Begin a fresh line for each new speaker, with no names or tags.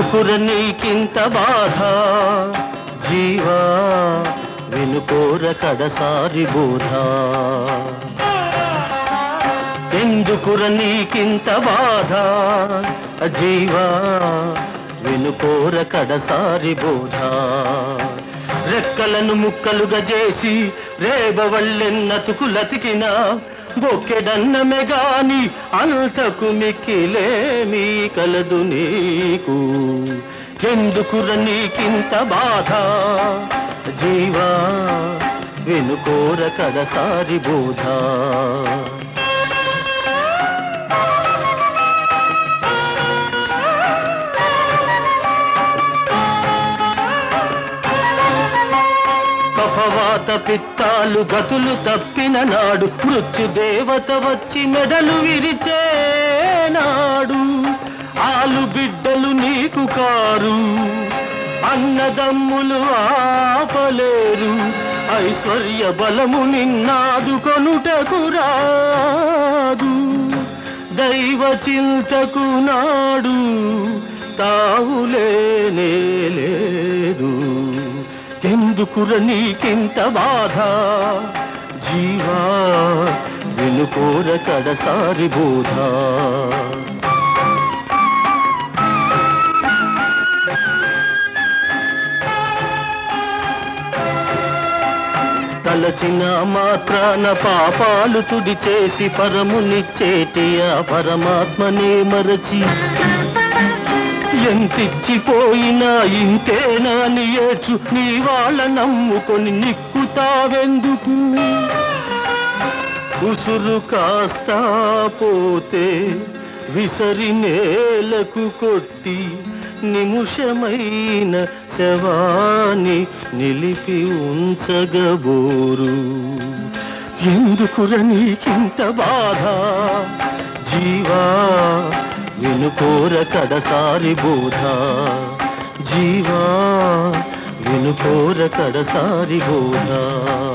ఎందుకుర నీకింత బాధ జీవా వినుకోర కడసారి బోధ ఎందుకుర నీకింత బాధ జీవా వినుకోర కడసారి బోధ రెక్కలను ముక్కలుగా చేసి రేబవళ్ళెన్నతుకులతికిన బొక్కెడన్నమే గాని అంతకు మిక్కిలేమీ కలదు నీకు ఎందుకుర నీకింత బాధ జీవా వినుకోర కడసారి బోధ కఫవాత పిత్తాలు గతులు తప్పిన నాడు మృత్యు దేవత వచ్చి మెడలు విరిచే నాడు ఆలు బిడ్డలు నీకు కారు అన్నదమ్ములు ఆపలేరు ఐశ్వర్య బలము నిన్నాదు కొనుటకు రాదు దైవ చింతకు నాడు తావులేనే లేదు ఎందుకుర నీకింత బాధ జీవా వినుకోర కడసారి బోధ తలచిన మాత్రాన పాపాలు తుడి చేసి పరమునిచ్చేటి ఆ పరమాత్మనే మరచి ఎంతిచ్చిపోయినా ఇంతేనా అని ఏడ్చు నీ వాళ్ళ నమ్ముకొని నిక్కుతావెందుకు ఉసురు కాస్తా పోతే విసరి నేలకు కొట్టి నిముషమైన శవాన్ని నిలిపి ఉంచగబోరు ఎందుకుర నీకింత బాధ జీవా వినుకోర కడసారి బోధ జీవా వినుకోర కడసారి బోధ